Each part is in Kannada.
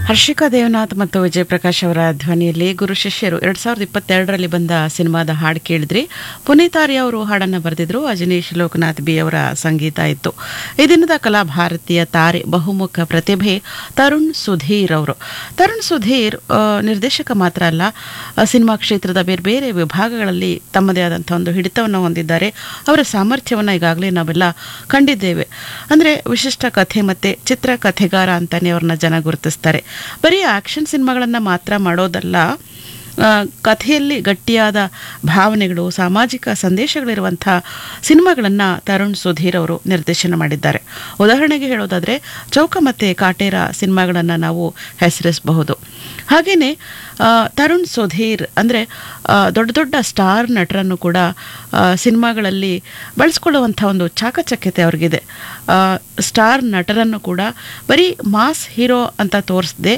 ಹರ್ಷಿಕಾ ದೇವನಾಥ್ ಮತ್ತು ವಿಜಯ್ ಪ್ರಕಾಶ್ ಅವರ ಧ್ವನಿಯಲ್ಲಿ ಗುರು ಶಿಷ್ಯರು ಎರಡ್ ಸಾವಿರದ ಇಪ್ಪತ್ತೆರಡರಲ್ಲಿ ಬಂದ ಸಿನಿಮಾದ ಹಾಡು ಕೇಳಿದ್ರಿ ಪುನೀತ್ ಆರ್ಯ ಅವರು ಹಾಡನ್ನು ಬರೆದಿದ್ರು ಅಜನೀಶ್ ಲೋಕನಾಥ್ ಬಿ ಅವರ ಸಂಗೀತ ಇತ್ತು ಈ ದಿನದ ಕಲಾ ಭಾರತೀಯ ತಾರೆ ಬಹುಮುಖ ಪ್ರತಿಭೆ ತರುಣ್ ಸುಧೀರ್ ಅವರು ತರುಣ್ ಸುಧೀರ್ ಆ, ನಿರ್ದೇಶಕ ಮಾತ್ರ ಅಲ್ಲ ಆ, ಸಿನಿಮಾ ಕ್ಷೇತ್ರದ ಬೇರೆ ಬೇರೆ ವಿಭಾಗಗಳಲ್ಲಿ ತಮ್ಮದೇ ಆದಂಥ ಒಂದು ಹಿಡಿತವನ್ನು ಹೊಂದಿದ್ದಾರೆ ಅವರ ಸಾಮರ್ಥ್ಯವನ್ನು ಈಗಾಗಲೇ ನಾವೆಲ್ಲ ಕಂಡಿದ್ದೇವೆ ಅಂದರೆ ವಿಶಿಷ್ಟ ಕಥೆ ಮತ್ತು ಚಿತ್ರಕಥೆಗಾರ ಅಂತಾನೆ ಅವ್ರನ್ನ ಜನ ಗುರುತಿಸ್ತಾರೆ ಬರೀ ಆಕ್ಷನ್ ಸಿನಿಮಾಗಳನ್ನು ಮಾತ್ರ ಮಾಡೋದಲ್ಲ ಆ, ಕಥೆಯಲ್ಲಿ ಗಟ್ಟಿಯಾದ ಭಾವನೆಗಳು ಸಾಮಾಜಿಕ ಸಂದೇಶಗಳಿರುವಂಥ ಸಿನಿಮಾಗಳನ್ನು ತರುಣ್ ಸುಧೀರ್ ಅವರು ನಿರ್ದೇಶನ ಮಾಡಿದ್ದಾರೆ ಉದಾಹರಣೆಗೆ ಹೇಳೋದಾದರೆ ಚೌಕ ಮತ್ತು ಕಾಟೇರ ಸಿನಿಮಾಗಳನ್ನು ನಾವು ಹೆಸರಿಸಬಹುದು ಹಾಗೆಯೇ ತರುಣ್ ಸುಧೀರ್ ಅಂದರೆ ದೊಡ್ಡ ದೊಡ್ಡ ಸ್ಟಾರ್ ನಟರನ್ನು ಕೂಡ ಆ, ಸಿನಿಮಾಗಳಲ್ಲಿ ಬಳಸ್ಕೊಳ್ಳುವಂಥ ಒಂದು ಚಾಕಚಕ್ಯತೆ ಅವ್ರಿಗಿದೆ ಆ, ಸ್ಟಾರ್ ನಟರನ್ನು ಕೂಡ ಬರೀ ಮಾಸ್ ಹೀರೋ ಅಂತ ತೋರಿಸದೆ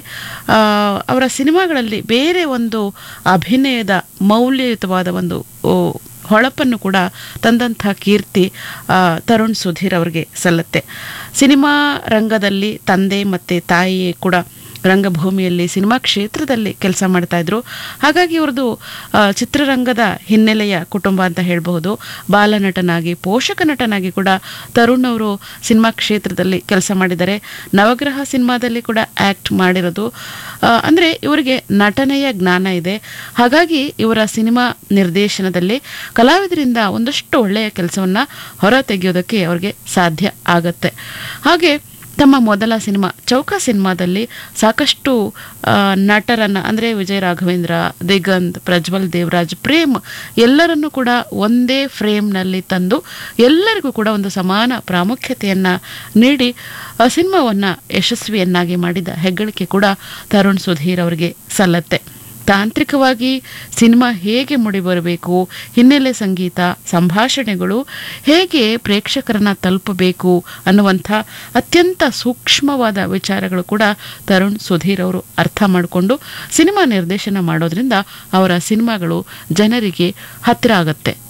ಅವರ ಸಿನಿಮಾಗಳಲ್ಲಿ ಬೇರೆ ಒಂದು ಅಭಿನಯದ ಮೌಲ್ಯಯುತವಾದ ಒಂದು ಓ, ಹೊಳಪನ್ನು ಕೂಡ ತಂದಂಥ ಕೀರ್ತಿ ಆ, ತರುಣ್ ಸುಧೀರ್ ಅವರಿಗೆ ಸಲ್ಲತ್ತೆ ಸಿನಿಮಾ ರಂಗದಲ್ಲಿ ತಂದೆ ಮತ್ತು ತಾಯಿಯೇ ಕೂಡ ರಂಗಭೂಮಿಯಲ್ಲಿ ಸಿನಿಮಾ ಕ್ಷೇತ್ರದಲ್ಲಿ ಕೆಲಸ ಮಾಡ್ತಾ ಇದ್ರು ಹಾಗಾಗಿ ಇವ್ರದ್ದು ಆ, ಚಿತ್ರರಂಗದ ಹಿನ್ನೆಲೆಯ ಕುಟುಂಬ ಅಂತ ಹೇಳಬಹುದು ಬಾಲನಟನಾಗಿ ಪೋಷಕ ನಟನಾಗಿ ಕೂಡ ತರುಣ್ ಅವರು ಸಿನಿಮಾ ಕ್ಷೇತ್ರದಲ್ಲಿ ಕೆಲಸ ಮಾಡಿದ್ದಾರೆ ನವಗ್ರಹ ಸಿನಿಮಾದಲ್ಲಿ ಕೂಡ ಆ್ಯಕ್ಟ್ ಮಾಡಿರೋದು ಆ, ಅಂದ್ರೆ ಇವರಿಗೆ ನಟನೆಯ ಜ್ಞಾನ ಇದೆ ಹಾಗಾಗಿ ಇವರ ಸಿನಿಮಾ ನಿರ್ದೇಶನದಲ್ಲಿ ಕಲಾವಿದರಿಂದ ಒಂದಷ್ಟು ಒಳ್ಳೆಯ ಕೆಲಸವನ್ನ ಹೊರ ತೆಗೆಯೋದಕ್ಕೆ ಅವ್ರಿಗೆ ಸಾಧ್ಯ ಆಗತ್ತೆ ಹಾಗೆ ತಮ್ಮ ಮೊದಲ ಸಿನಿಮಾ ಚೌಕ ಸಿನಿಮಾದಲ್ಲಿ ಸಾಕಷ್ಟು ಆ, ನಟರನ್ನ ಅಂದರೆ ವಿಜಯ ರಾಘವೇಂದ್ರ ದಿಗಂತ್ ಪ್ರಜ್ವಲ್ ದೇವರಾಜ್ ಪ್ರೇಮ್ ಎಲ್ಲರನ್ನೂ ಕೂಡ ಒಂದೇ ಫ್ರೇಮ್ನಲ್ಲಿ ತಂದು ಎಲ್ಲರಿಗೂ ಕೂಡ ಒಂದು ಸಮಾನ ಪ್ರಾಮುಖ್ಯತೆಯನ್ನು ನೀಡಿ ಆ ಸಿನಿಮಾವನ್ನು ಯಶಸ್ವಿಯನ್ನಾಗಿ ಮಾಡಿದ ಹೆಗ್ಗಳಿಕೆ ಕೂಡ ತರುಣ್ ಸುಧೀರ್ ಅವರಿಗೆ ಸಲ್ಲತ್ತೆ ತಾಂತ್ರಿಕವಾಗಿ ಸಿನಿಮಾ ಹೇಗೆ ಮೂಡಿಬರಬೇಕು ಹಿನ್ನೆಲೆ ಸಂಗೀತ ಸಂಭಾಷಣೆಗಳು ಹೇಗೆ ಪ್ರೇಕ್ಷಕರನ್ನ ತಲುಪಬೇಕು ಅನ್ನುವಂಥ ಅತ್ಯಂತ ಸೂಕ್ಷ್ಮವಾದ ವಿಚಾರಗಳು ಕೂಡ ತರುಣ್ ಸುಧೀರ್ ಅವರು ಅರ್ಥ ಮಾಡಿಕೊಂಡು ಸಿನಿಮಾ ನಿರ್ದೇಶನ ಮಾಡೋದ್ರಿಂದ ಅವರ ಸಿನಿಮಾಗಳು ಜನರಿಗೆ ಹತ್ತಿರ ಆಗುತ್ತೆ